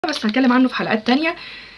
بس هتكلم عنه في حلقات تانية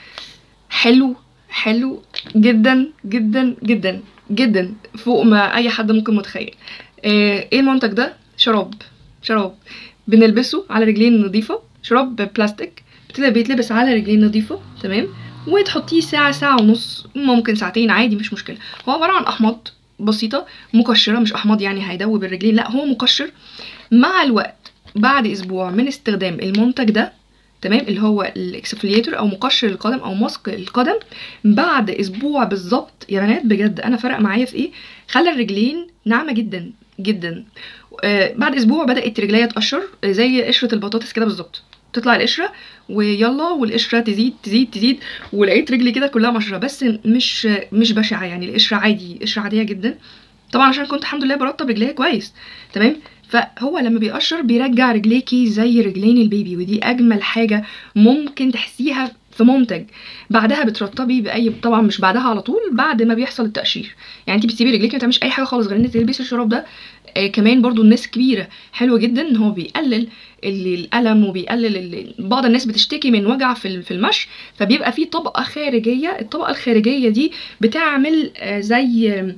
حلو حلو جدا جدا جدا جدا فوق ما اي حد ممكن متخيل آه، ايه المنتج ده شراب شراب بنلبسه على رجلين نظيفة شراب بلاستيك بتل- بيتلبس على رجلين نظيفة تمام وتحطيه ساعة ساعة ونص ممكن ساعتين عادي مش مشكلة هو عبارة عن أحماض بسيطة مقشرة مش أحماض يعني هيدوب الرجلين لا هو مقشر مع الوقت بعد أسبوع من استخدام المنتج ده تمام اللي هو الاكسفليتور او مقشر القدم او مسق القدم بعد اسبوع بالظبط يا بنات بجد انا فرق معايا في ايه خلى الرجلين ناعمه جدا جدا آه بعد اسبوع بدات رجليا تقشر آه، زي قشره البطاطس كده بالظبط تطلع القشره ويلا والقشره تزيد تزيد تزيد ولقيت رجلي كده كلها مشره بس مش مش بشعه يعني القشره عادي قشره عاديه جدا طبعا عشان كنت الحمد لله برطب رجليا كويس تمام فهو لما بيقشر بيرجع رجليكي زي رجلين البيبي ودي اجمل حاجه ممكن تحسيها في منتج بعدها بترطبي باي طبعا مش بعدها على طول بعد ما بيحصل التقشير يعني انت بتسيبي رجليكي ما تعمليش اي حاجه خالص غير ان انت تلبسي الشراب ده آه كمان برضو الناس كبيره حلوه جدا ان هو بيقلل ال- الالم وبيقلل ال- بعض الناس بتشتكي من وجع في ال- في المشي فبيبقى في طبقه خارجيه الطبقه الخارجيه دي بتعمل آه، زي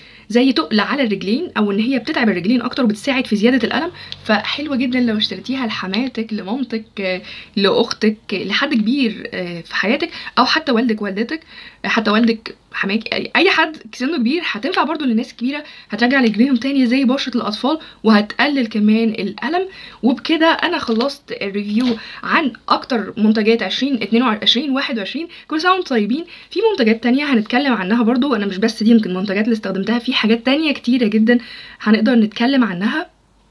زي تقل على الرجلين او ان هي بتتعب الرجلين اكتر وبتساعد في زياده الالم فحلوه جدا لو اشتريتيها لحماتك لمامتك آه، لاختك آه، لحد كبير آه، في حياتك او حتى والدك والدتك آه، حتى والدك حماك اي أي حد سنه كبير هتنفع برضو للناس كبيره هترجع رجليهم تاني زي بشره الاطفال وهتقلل كمان الالم وبكده انا خلصت الريفيو عن اكتر منتجات 20 22 21 كل سنه وانتم طيبين في منتجات تانية هنتكلم عنها برضو انا مش بس دي يمكن المنتجات اللي استخدمتها في حاجات تانية كتيرة جدا هنقدر نتكلم عنها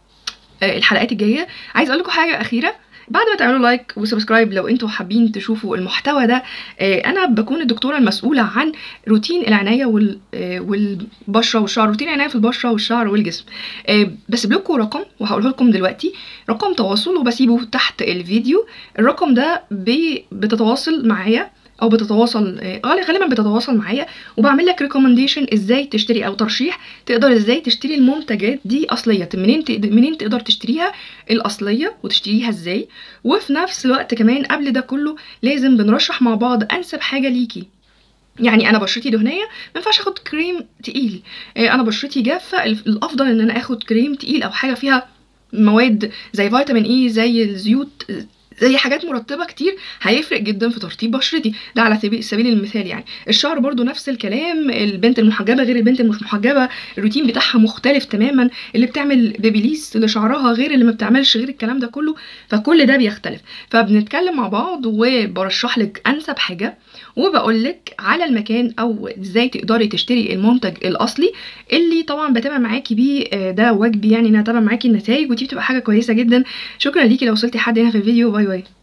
آه، الحلقات الجاية عايز اقول لكم حاجة اخيرة بعد ما تعملوا لايك وسبسكرايب لو انتوا حابين تشوفوا المحتوى ده آه، انا بكون الدكتوره المسؤوله عن روتين العنايه وال آه، والبشره والشعر روتين العنايه في البشره والشعر والجسم آه، بسيب لكم رقم وهقوله لكم دلوقتي رقم تواصل وبسيبه تحت الفيديو الرقم ده بي- بتتواصل معايا او بتتواصل آه، غالبا غالبا بتتواصل معايا وبعمل لك ريكومنديشن ازاي تشتري او ترشيح تقدر ازاي تشتري المنتجات دي اصليه منين تقد- منين تقدر تشتريها الاصليه وتشتريها ازاي وفي نفس الوقت كمان قبل ده كله لازم بنرشح مع بعض انسب حاجه ليكي يعني انا بشرتي دهنيه ما ينفعش اخد كريم تقيل آه، انا بشرتي جافه الف- الافضل ان انا اخد كريم تقيل او حاجه فيها مواد زي فيتامين اي زي الزيوت آه، زي حاجات مرطبه كتير هيفرق جدا في ترطيب بشرتي ده على سبيل سبيل المثال يعني الشعر برضو نفس الكلام البنت المحجبه غير البنت المش محجبه الروتين بتاعها مختلف تماما اللي بتعمل بيبيليس لشعرها غير اللي ما بتعملش غير الكلام ده كله فكل ده بيختلف فبنتكلم مع بعض وبرشح لك انسب حاجه وبقول لك على المكان او ازاي تقدري تشتري المنتج الاصلي اللي طبعا بتابع معاكي بيه آه، ده واجبي يعني ان أنا اتابع معاكي النتائج ودي بتبقى حاجه كويسه جدا شكرا ليكي لو وصلتي حد هنا في الفيديو باي باي